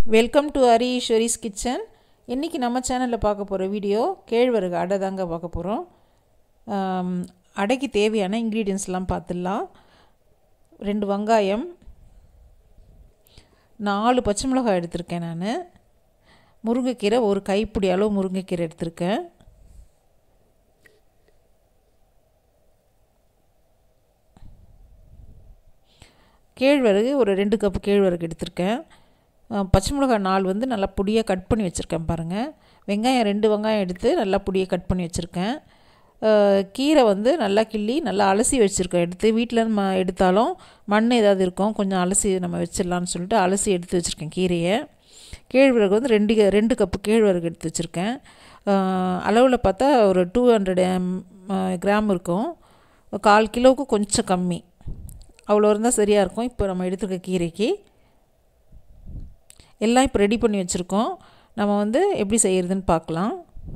welcome to Hari Eswari's kitchen இன்றைக்கி நம்ம சேனலில் பார்க்க போகிற வீடியோ கேழ்வரகு அடை தாங்க பார்க்க போகிறோம் அடைக்கு தேவையான இன்க்ரீடியன்ஸ்லாம் பார்த்துடலாம் ரெண்டு வெங்காயம் நாலு பச்சை மிளகாய் எடுத்திருக்கேன் நான் முருங்கைக்கீரை ஒரு கைப்பிடி அளவு முருங்கைக்கீரை எடுத்திருக்கேன் கேழ்வரகு ஒரு ரெண்டு கப்பு கேழ்வரகு எடுத்திருக்கேன் பச்சை மிளகாய் நாலு வந்து நல்லா பொடியாக கட் பண்ணி வச்சுருக்கேன் பாருங்கள் வெங்காயம் ரெண்டு வெங்காயம் எடுத்து நல்லா பொடியாக கட் பண்ணி வச்சுருக்கேன் கீரை வந்து நல்லா கிள்ளி நல்லா அலசி வச்சுருக்கேன் எடுத்து வீட்டில் நம்ம எடுத்தாலும் மண் ஏதாவது இருக்கும் கொஞ்சம் அலசி நம்ம வச்சிடலான்னு சொல்லிட்டு அலசி எடுத்து வச்சுருக்கேன் கீரையை கேழ்வரகு வந்து ரெண்டு ரெண்டு கப்பு கேழ்வரகு எடுத்து வச்சுருக்கேன் அளவில் பார்த்தா ஒரு டூ ஹண்ட்ரட் கிராம் இருக்கும் கால் கிலோவுக்கு கொஞ்சம் கம்மி அவ்வளோ இருந்தால் சரியாக இருக்கும் இப்போ நம்ம எடுத்துருக்க கீரைக்கு எல்லாம் இப்போ ரெடி பண்ணி வச்சுருக்கோம் நம்ம வந்து எப்படி செய்கிறதுன்னு பார்க்கலாம்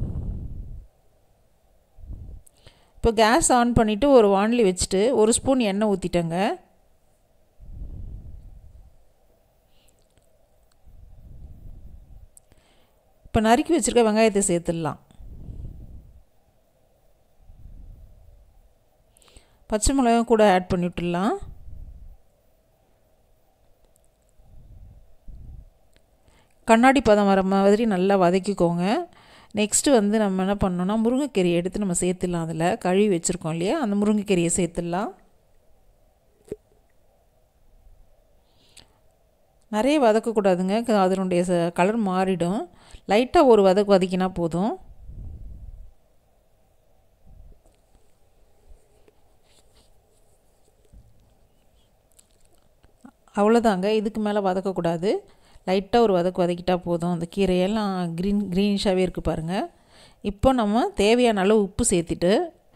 இப்போ கேஸ் ஆன் பண்ணிவிட்டு ஒரு வானலி வச்சுட்டு ஒரு ஸ்பூன் எண்ணெய் ஊற்றிட்டேங்க இப்போ நறுக்கி வச்சுருக்க வெங்காயத்தை சேர்த்துடலாம் பச்சை மிளகாயும் கூட ஆட் பண்ணி விட்டுடலாம் கண்ணாடி பதம் வர மாதிரி நல்லா வதக்கிக்கோங்க நெக்ஸ்ட்டு வந்து நம்ம என்ன பண்ணோன்னா முருங்கைக்கீரையை எடுத்து நம்ம சேர்த்துடலாம் அதில் கழுவி வச்சுருக்கோம் இல்லையா அந்த முருங்கைக்கீரையை சேர்த்துடலாம் நிறைய வதக்கக்கூடாதுங்க அதனுடைய கலர் மாறிடும் லைட்டாக ஒரு வதக்கு வதக்கினா போதும் அவ்வளோதாங்க இதுக்கு மேலே வதக்கக்கூடாது லைட்டாக ஒரு வதக்கு வதக்கிட்டால் போதும் அந்த கீரையெல்லாம் க்ரீன் க்ரீனிஷாகவே இருக்குது பாருங்கள் இப்போ நம்ம தேவையான அளவு உப்பு சேர்த்துட்டு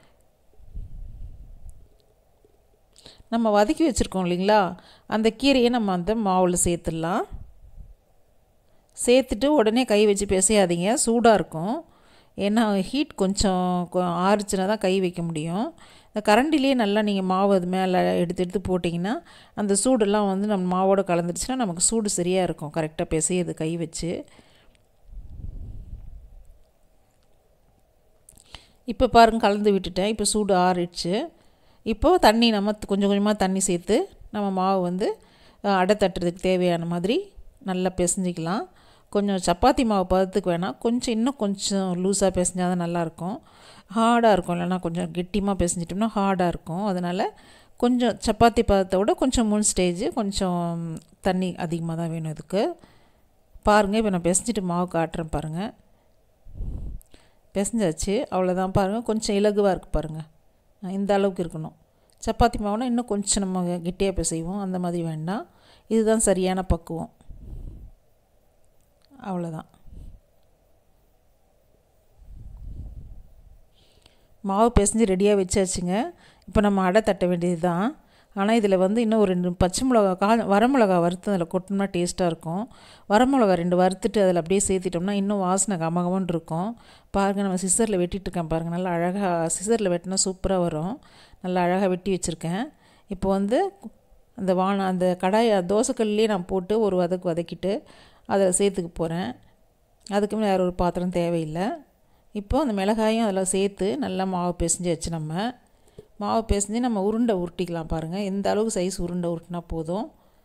நம்ம வதக்கி வச்சுருக்கோம் இல்லைங்களா அந்த கீரையை நம்ம அந்த மாவில் சேர்த்துடலாம் சேர்த்துட்டு உடனே கை வச்சு பேசையாதீங்க சூடாக இருக்கும் ஏன்னா ஹீட் கொஞ்சம் ஆறுச்சுன்னா தான் கை வைக்க முடியும் இந்த கரண்டிலே நல்லா நீங்கள் மாவு அது மேலே எடுத்து எடுத்து போட்டிங்கன்னா அந்த சூடெல்லாம் வந்து நம்ம மாவோடு கலந்துருச்சுன்னா நமக்கு சூடு சரியாக இருக்கும் கரெக்டாக பிசையுது கை வச்சு இப்போ பாருங்கள் கலந்து விட்டுட்டேன் இப்போ சூடு ஆறிடுச்சு இப்போது தண்ணி நம்ம கொஞ்சம் கொஞ்சமாக தண்ணி சேர்த்து நம்ம மாவு வந்து அடை தட்டுறதுக்கு தேவையான மாதிரி நல்லா பிசைஞ்சிக்கலாம் கொஞ்சம் சப்பாத்தி மாவு பதத்துக்கு வேணால் கொஞ்சம் இன்னும் கொஞ்சம் லூஸாக பிசைஞ்சால் தான் நல்லாயிருக்கும் ஹார்டாக இருக்கும் இல்லைனா கொஞ்சம் கெட்டியமாக பிசைஞ்சிட்டோம்னா ஹார்டாக இருக்கும் அதனால் கொஞ்சம் சப்பாத்தி பதத்தை விட கொஞ்சம் மூணு ஸ்டேஜ் கொஞ்சம் தண்ணி அதிகமாக தான் வேணும் இதுக்கு பாருங்கள் இப்போ நான் பிசைஞ்சிட்டு மாவு காட்டுறேன் பாருங்கள் பிசைஞ்சாச்சு அவ்வளோதான் பாருங்கள் கொஞ்சம் இலகுவாக இருக்குது பாருங்கள் இந்த அளவுக்கு இருக்கணும் சப்பாத்தி மாவுனா இன்னும் கொஞ்சம் நம்ம கெட்டியாக பிசைவோம் அந்த மாதிரி வேண்டாம் இதுதான் சரியான பக்குவம் அவ்வளோதான் மாவு பிசைஞ்சு ரெடியாக வச்சாச்சுங்க இப்போ நம்ம அடை தட்ட வேண்டியது தான் ஆனால் இதில் வந்து இன்னும் ஒரு ரெண்டு பச்சை மிளகா கா வரமிளகா வறுத்து அதில் கொட்டினோம்னா டேஸ்ட்டாக இருக்கும் வரமிளகா ரெண்டு வறுத்துட்டு அதில் அப்படியே சேர்த்திட்டோம்னா இன்னும் வாசனை கமகமன்னு இருக்கும் பாருங்கள் நம்ம சிசரில் வெட்டிகிட்ருக்கேன் பாருங்கள் நல்லா அழகாக சிசரில் வெட்டினா சூப்பராக வரும் நல்லா அழகாக வெட்டி வச்சுருக்கேன் இப்போ வந்து அந்த வான அந்த கடாய் தோசைக்கல்லே நான் போட்டு ஒரு வதக்கு வதக்கிட்டு அதில் சேர்த்துக்க போகிறேன் அதுக்கு மேலே வேறு ஒரு பாத்திரம் தேவையில்லை இப்போது அந்த மிளகாயும் அதில் சேர்த்து நல்லா மாவு பிசைஞ்சு வச்சு நம்ம மாவு பிசைஞ்சு நம்ம உருண்டை உருட்டிக்கலாம் பாருங்கள் எந்த அளவுக்கு சைஸ் உருண்டை உருட்டினா போதும்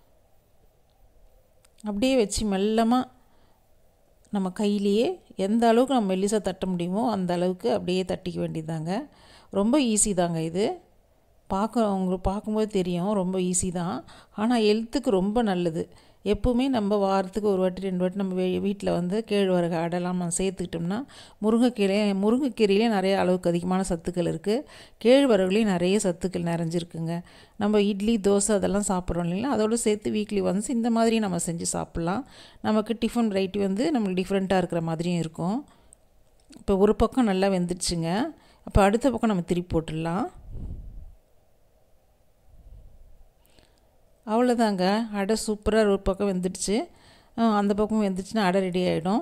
அப்படியே வச்சு மெல்லமாக நம்ம கையிலேயே எந்த அளவுக்கு நம்ம மெல்லிசாக தட்ட முடியுமோ அந்த அளவுக்கு அப்படியே தட்டிக்க வேண்டியதாங்க ரொம்ப ஈஸி தாங்க இது பார்க்க உங்களுக்கு பார்க்கும்போது தெரியும் ரொம்ப ஈஸி தான் ஆனால் ஹெல்த்துக்கு ரொம்ப நல்லது எப்போவுமே நம்ம வாரத்துக்கு ஒரு வாட்டி ரெண்டு வாட்டி நம்ம வீட்டில் வந்து கேழ்வரகு அடைலாம் நம்ம சேர்த்துக்கிட்டோம்னா முருங்கைக்கீரை முருங்கைக்கீரையிலே நிறைய அளவுக்கு அதிகமான சத்துக்கள் இருக்குது கேழ்வரகுலேயும் நிறைய சத்துக்கள் நிறைஞ்சிருக்குங்க நம்ம இட்லி தோசை அதெல்லாம் சாப்பிட்றோம் இல்லைங்களா அதோடு சேர்த்து வீக்லி ஒன்ஸ் இந்த மாதிரி நம்ம செஞ்சு சாப்பிட்லாம் நமக்கு டிஃபன் வெரைட்டி வந்து நம்மளுக்கு டிஃப்ரெண்ட்டாக இருக்கிற மாதிரியும் இருக்கும் இப்போ ஒரு பக்கம் நல்லா வெந்துடுச்சுங்க அப்போ அடுத்த பக்கம் நம்ம திருப்பி போட்டுடலாம் அவ்வளோதாங்க அடை சூப்பராக ஒரு பக்கம் வெந்துடுச்சு அந்த பக்கம் வெந்துச்சுன்னா அடை ரெடி ஆகிடும்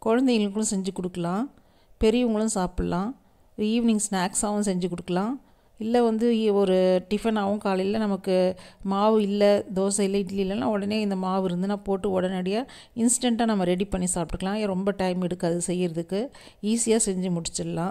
குழந்தைங்களுக்கும் செஞ்சு கொடுக்கலாம் பெரியவங்களும் சாப்பிட்லாம் ஈவினிங் ஸ்நாக்ஸாகவும் செஞ்சு கொடுக்கலாம் இல்லை வந்து ஒரு டிஃபனாகவும் காலையில் நமக்கு மாவு இல்லை தோசை இல்லை இட்லி இல்லைன்னா உடனே இந்த மாவு இருந்துன்னா போட்டு உடனடியாக இன்ஸ்டண்ட்டாக நம்ம ரெடி பண்ணி சாப்பிட்டுக்கலாம் ரொம்ப டைம் எடுக்காது செய்கிறதுக்கு ஈஸியாக செஞ்சு முடிச்சிடலாம்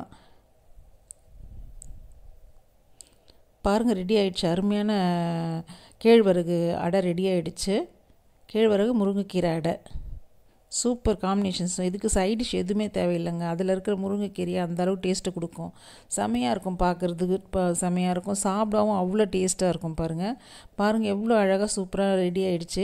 பாருங்கள் ரெடி ஆயிடுச்சு அருமையான கேழ்வரகு அடை ரெடி ஆயிடுச்சு கேழ்வரகு முருங்கைக்கீரை அடை சூப்பர் காம்பினேஷன்ஸ் இதுக்கு சைட் டிஷ் எதுவுமே தேவையில்லைங்க அதில் இருக்கிற முருங்கைக்கீரையை அந்த அளவு டேஸ்ட்டு கொடுக்கும் செமையாக இருக்கும் பார்க்குறதுக்கு இப்போ செமையாக இருக்கும் சாப்பிடவும் அவ்வளோ டேஸ்ட்டாக இருக்கும் பாருங்கள் பாருங்கள் எவ்வளோ அழகாக சூப்பராக ரெடி ஆயிடுச்சு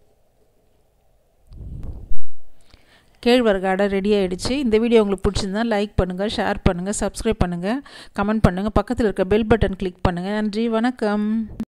கேழ்வரகு அடை ரெடி ஆகிடுச்சு இந்த வீடியோ உங்களுக்கு பிடிச்சிருந்தா லைக் பண்ணுங்கள் ஷேர் பண்ணுங்கள் சப்ஸ்கிரைப் பண்ணுங்கள் கமெண்ட் பண்ணுங்கள் பக்கத்தில் இருக்க பெல் பட்டன் கிளிக் பண்ணுங்கள் நன்றி வணக்கம்